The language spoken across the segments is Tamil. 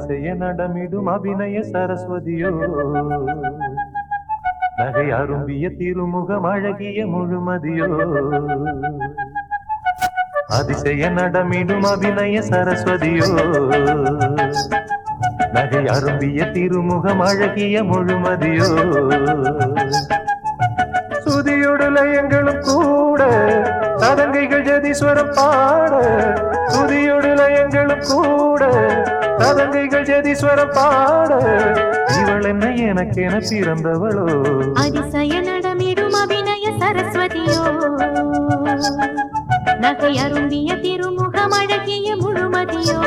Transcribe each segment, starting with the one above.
அதிசய நடமிடும் அபிநய சரஸ்வதியோ நகை அரும்பிய திருமுகம் அழகிய முழுமதியோ அதிசய நடமிடும் அபிநய சரஸ்வதியோ நகை அரும்பிய திருமுகம் அழகிய முழுமதியோ சுதியோடு லயங்களும் கூட சதங்கைகள் ஜதீஸ்வரம் பாட சுதியோடு லயங்களும் கூட சதங்கைகள் ஜதீஸ்வரம் பாட இவள் என்ன எனக்கென பிறந்தவளோ அதிசய நடமிடும் அபிநய சரஸ்வதியோ நகை அரும்பிய திருமுகம் அழகிய முழுமதியோ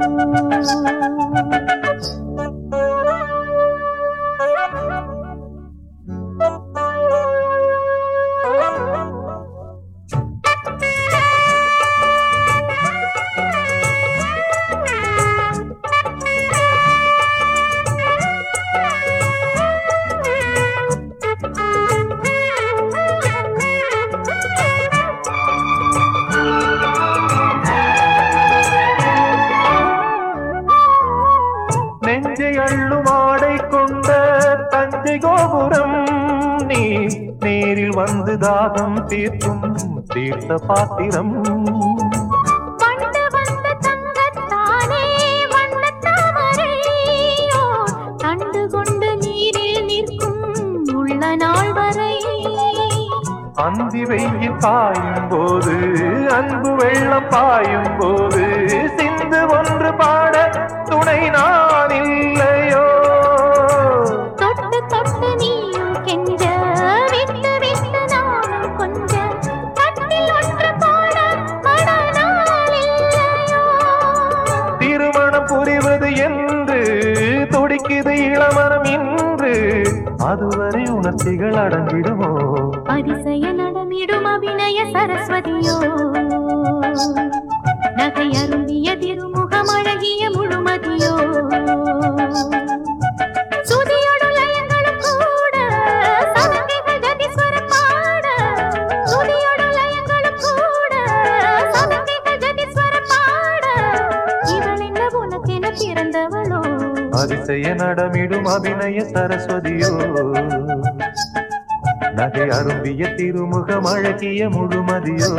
நெஞ்சை அள்ளும் ஆடை கொண்ட தஞ்சை கோபுரம் நீ நேரில் வந்து தாகம் தீர்க்கும் தீர்த்த பாத்திரம் வண்டு வந்த தங்கத்தானே வண்ணத் தாமரையோ, கண்டு கொண்டு நீரில் நிற்கும் உள்ள நாள் வரை அந்தி வெயில் பாயும் போது அன்பு வெள்ளம் பாயும் போது சிந்து ஒன்று பாட துணை நான் இல்லையோ தொட்டு தொட்டு நீயும் கெஞ்ச விட்டு விட்டு நானும் கொஞ்ச கட்டில் ஒன்று போட மனநாள் இல்லையோ திருமணம் புரிவது என்று துடிக்குது இளமனம் இன்று அதுவரை உணர்ச்சிகள் அடங்கிடுமோ அதிசய நடமிடும் அபிநய சரஸ்வதியோ நகை அரும்பிய திருமுகம் அழகிய முழுமதியோ சுதியோடு லயங்களும் கூட சதங்கைகள் ஜதீஸ்வரம் பாட சுதியோடு லயங்களும் கூட சதங்கைகள் ஜதீஸ்வரம் பாட இவள் என்ன உனக்கென பிறந்தவளோ அதிசய நடமிடும் அபிநய சரஸ்வதியோ நகை அரும்பிய திருமுகம் அழகிய முழுமதியோ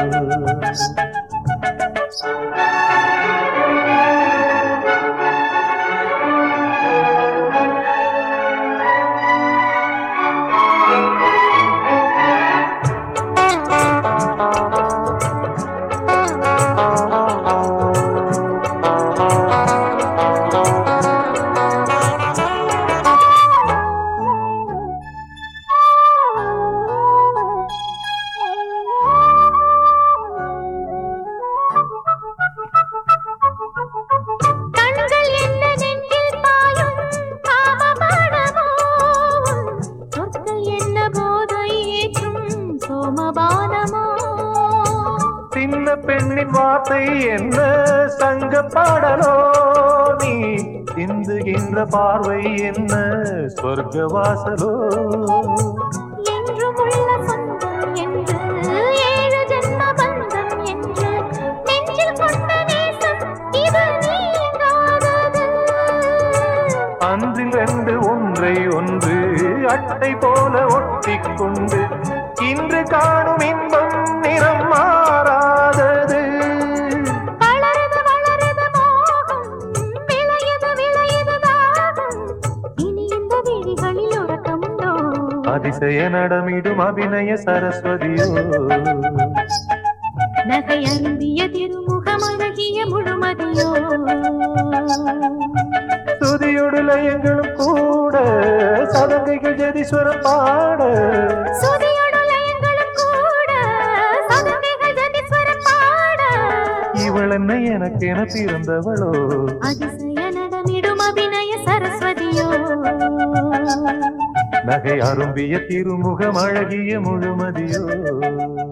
கண்கள் என்ன நெஞ்சில் பாயும் காமபானமோ சொற்கள் என்ன போதை ஏற்றும் சோமபானமோ சின்ன பெண்ணின் வார்த்தை என்ன சங்க பாடலோ நீ சிந்துகின்ற பார்வை என்ன சொர்க்க வாசலோ என்றும் உள்ள சொந்தம் என்று ஏழு ஜென்ம பந்தம் என்று நெஞ்சில் கொண்ட நேசம் இது நீங்காதது அன்றில் ரெண்டு ஒன்றை ஒன்று அட்டை போல ஒட்டிக்கொண்டு இன்று காணும் இன்பம் நிறம் மாறாதது வளருது வளருது மோகம் விளையுது விளையுது தாகம் இனி இந்த விழிகளில் உறக்கமுண்டோ அதிசய நடமிடும் அபிநய சரஸ்வதியோ நகை அரும்பிய திருமுகம் அழகிய முழுமதியோ துதியோடு லயங்களும் கூட சதங்கைகள் ஜதீஸ்வரம் பாட சுதியோடு லயங்களும் கூட சதங்கைகள் ஜதீஸ்வரம் பாட இவள் என்ன எனக்கு என பிறந்தவளோ அதிசய நடமிடும் அபிநய சரஸ்வதியோ நகை அரும்பிய திருமுகம் அழகிய முழுமதியோ